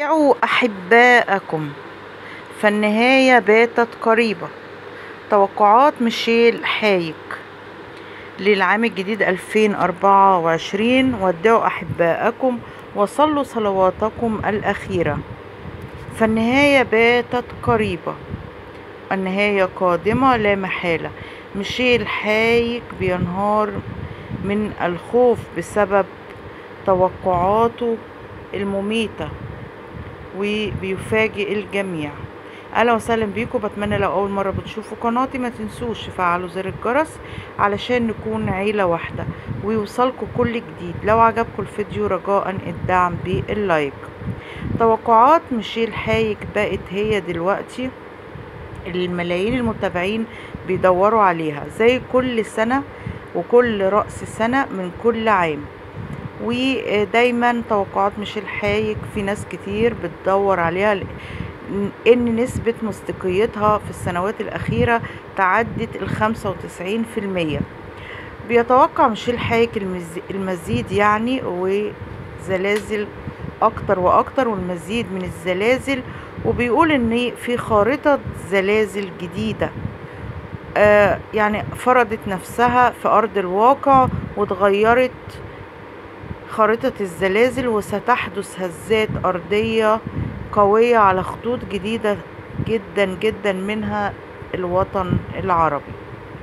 ودعوا أحباءكم فالنهاية باتت قريبة توقعات ميشيل حايك للعام الجديد 2024 ودعوا أحباءكم وصلوا صلواتكم الأخيرة فالنهاية باتت قريبة النهاية قادمة لا محالة ميشيل حايك بينهار من الخوف بسبب توقعاته المميتة وبيفاجئ الجميع اهلا وسهلا بيكم بتمنى لو اول مره بتشوفوا قناتي ما تنسوش تفعلوا زر الجرس علشان نكون عيله واحده ويوصلكم كل جديد لو عجبكم الفيديو رجاء الدعم باللايك توقعات ميشيل حايك بقت هي دلوقتي الملايين المتابعين بيدوروا عليها زي كل سنه وكل رأس سنة من كل عام ودايما توقعات ميشيل حايك في ناس كتير بتدور عليها ان نسبة مصداقيتها في السنوات الاخيرة تعدت الخمسة وتسعين في المية بيتوقع ميشيل حايك المزيد يعني وزلازل اكتر واكتر والمزيد من الزلازل وبيقول ان في خارطة زلازل جديدة آه يعني فرضت نفسها في ارض الواقع وتغيرت خارطة الزلازل وستحدث هزات ارضية قوية على خطوط جديدة جدا جدا منها الوطن العربي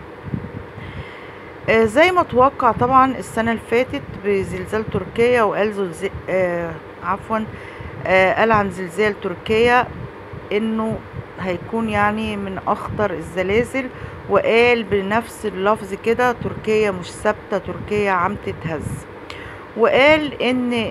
آه زي ما توقع طبعا السنة اللي فاتت بزلزال تركيا وقال زلزال آه عفوا آه قال عن زلزال تركيا انه هيكون يعني من اخطر الزلازل وقال بنفس اللفظ كده تركيا مش ثابتة تركيا عم تتهز وقال ان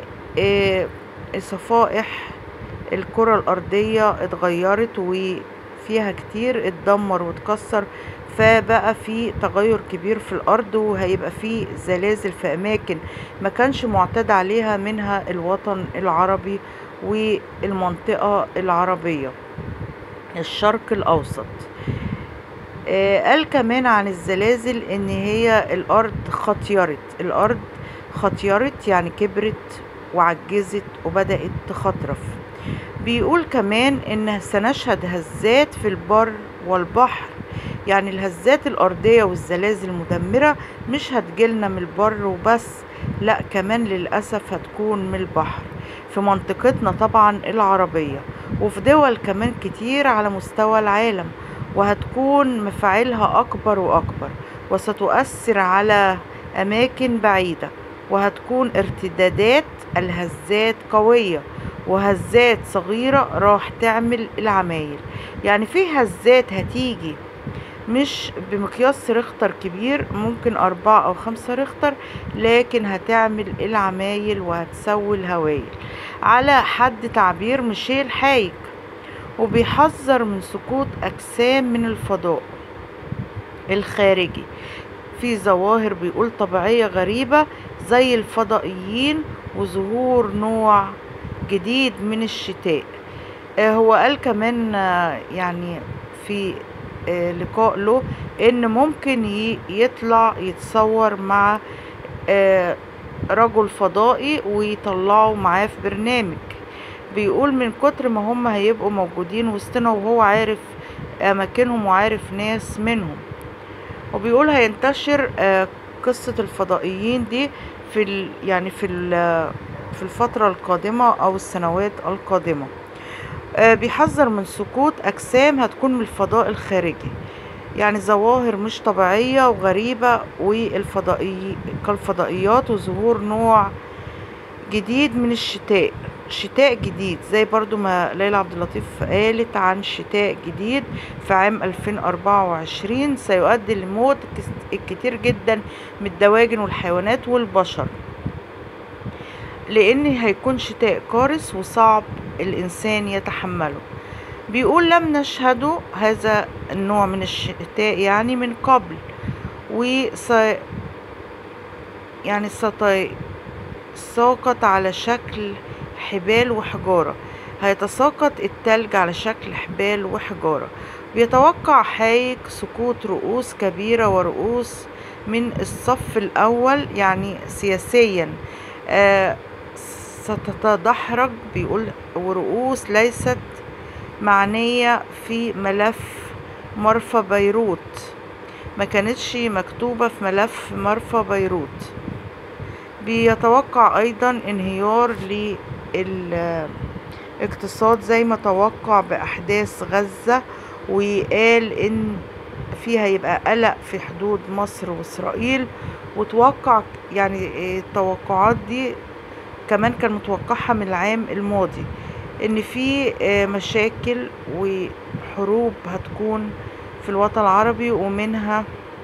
صفائح الكرة الأرضية اتغيرت وفيها كتير اتدمر واتكسر فبقى في تغير كبير في الأرض وهيبقى في زلازل في أماكن ما كانش معتاد عليها منها الوطن العربي والمنطقة العربية الشرق الأوسط آه قال كمان عن الزلازل ان هي الأرض خطيرت الأرض خطيرت يعني كبرت وعجزت وبدأت تخطرف بيقول كمان ان سنشهد هزات في البر والبحر يعني الهزات الارضيه والزلازل المدمره مش هتجيلنا من البر وبس لا كمان للاسف هتكون من البحر في منطقتنا طبعا العربيه وفي دول كمان كتير على مستوى العالم وهتكون مفاعلها اكبر واكبر وستؤثر على اماكن بعيده وهتكون ارتدادات الهزات قويه وهزات صغيرة راح تعمل العمايل يعني في هزات هتيجي مش بمقياس ريختر كبير ممكن أربعة أو خمسة ريختر لكن هتعمل العمايل وهتسوي الهوايل على حد تعبير ميشيل حايك وبيحذر من سقوط أجسام من الفضاء الخارجي في ظواهر بيقول طبيعية غريبة زي الفضائيين وظهور نوع جديد من الشتاء آه هو قال كمان آه يعني في آه لقاء له ان ممكن يطلع يتصور مع رجل فضائي ويطلعوا معاه في برنامج بيقول من كتر ما هم هيبقوا موجودين وسطنا وهو عارف اماكنهم وعارف ناس منهم وبيقول هينتشر قصة الفضائيين دي في ال يعني في ال في الفترة القادمة أو السنوات القادمة آه بيحذر من سقوط أجسام هتكون من الفضاء الخارجي يعني ظواهر مش طبيعية وغريبة والفضائي كالفضائيات وظهور نوع جديد من الشتاء شتاء جديد زي برضو ما ليلى عبد اللطيف قالت عن شتاء جديد في عام 2024 سيؤدي لموت الكثير جدا من الدواجن والحيوانات والبشر لان هيكون شتاء قارس وصعب الانسان يتحمله بيقول لم نشهد هذا النوع من الشتاء يعني من قبل وس يعني ساقط على شكل حبال وحجارة هيتساقط التلج على شكل حبال وحجارة بيتوقع حايك سقوط رؤوس كبيرة ورؤوس من الصف الأول يعني سياسيا آه ستتدحرج بيقول ورؤوس ليست معنية في ملف مرفأ بيروت ما كانتش مكتوبة في ملف مرفأ بيروت بيتوقع أيضا انهيار للاقتصاد زي ما توقع بأحداث غزة وقال إن فيها يبقى قلق في حدود مصر وإسرائيل وتوقع يعني التوقعات دي كمان كان متوقعها من العام الماضي ان في مشاكل وحروب هتكون في الوطن العربي ومنها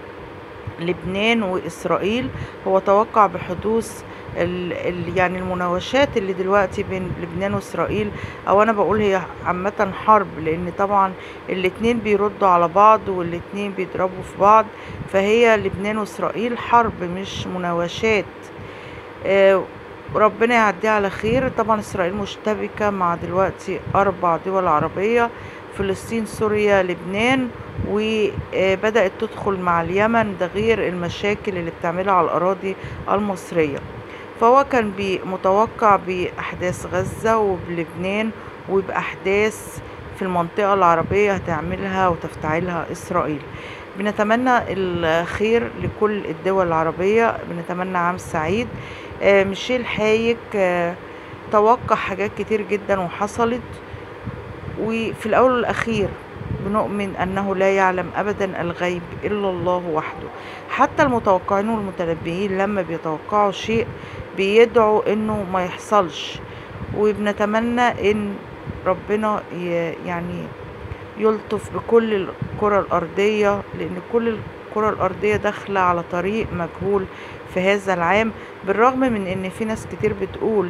لبنان وإسرائيل هو توقع بحدوث ال ال يعني المناوشات اللي دلوقتي بين لبنان وإسرائيل أو أنا بقول هي عامة حرب لأن طبعا الاتنين بيردوا على بعض والاتنين بيضربوا في بعض فهي لبنان وإسرائيل حرب مش مناوشات آه ربنا يعديها على خير طبعا إسرائيل مشتبكة مع دلوقتي أربع دول عربية فلسطين سوريا لبنان وبدأت تدخل مع اليمن ده غير المشاكل اللي بتعملها على الأراضي المصرية فهو كان متوقع بأحداث غزة وبلبنان وبأحداث في المنطقة العربية هتعملها وتفتعلها إسرائيل بنتمنى الخير لكل الدول العربية بنتمنى عام سعيد آه ميشيل حايك آه توقع حاجات كتير جدا وحصلت وفي الأول والأخير بنؤمن أنه لا يعلم أبدا الغيب إلا الله وحده حتى المتوقعين والمتنبئين لما بيتوقعوا شيء بيدعوا إنه ما يحصلش وبنتمنى إن ربنا يعني يلطف بكل الكرة الأرضية لأن كل الكرة الأرضية داخلة على طريق مجهول في هذا العام بالرغم من إن في ناس كتير بتقول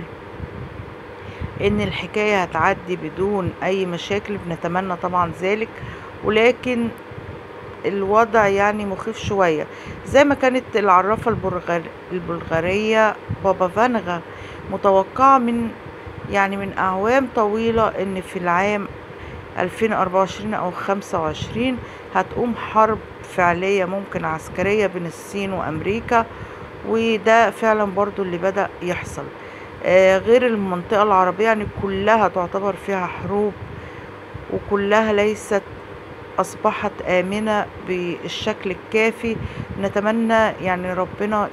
ان الحكاية هتعدي بدون اي مشاكل بنتمنى طبعا ذلك ولكن الوضع يعني مخيف شوية زي ما كانت العرافة البلغار البلغارية بابا فانغا متوقعة من يعني من أعوام طويلة إن في العام 2024 أو 25 هتقوم حرب فعلية ممكن عسكرية بين الصين وأمريكا وده فعلا برضو اللي بدأ يحصل آه غير المنطقة العربية يعني كلها تعتبر فيها حروب وكلها ليست أصبحت آمنة بالشكل الكافي نتمنى يعني ربنا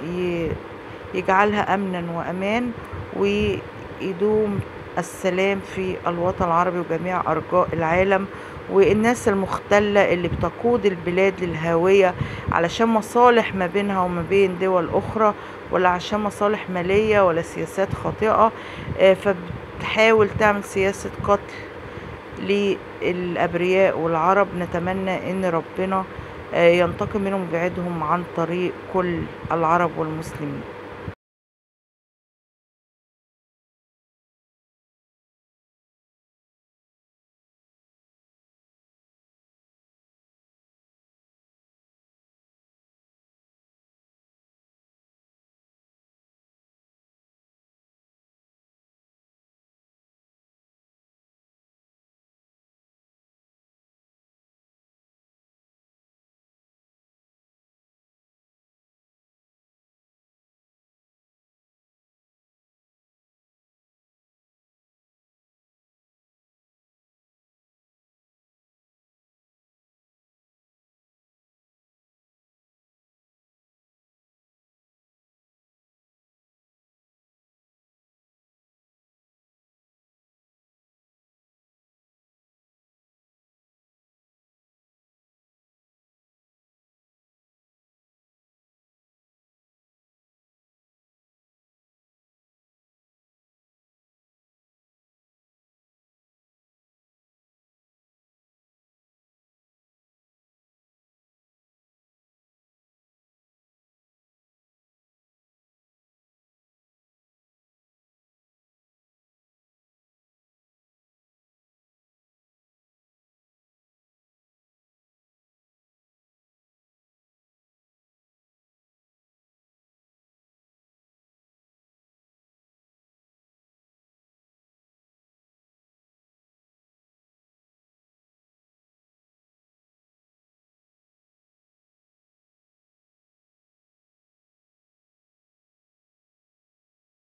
يجعلها أمنا وأمان ويدوم السلام في الوطن العربي وجميع أرجاء العالم والناس المختلة اللي بتقود البلاد للهاوية علشان مصالح ما بينها وما بين دول أخرى ولا عشان مصالح مالية ولا سياسات خاطئة فبتحاول تعمل سياسة قتل للأبرياء والعرب نتمنى إن ربنا ينتقم منهم ويبعدهم عن طريق كل العرب والمسلمين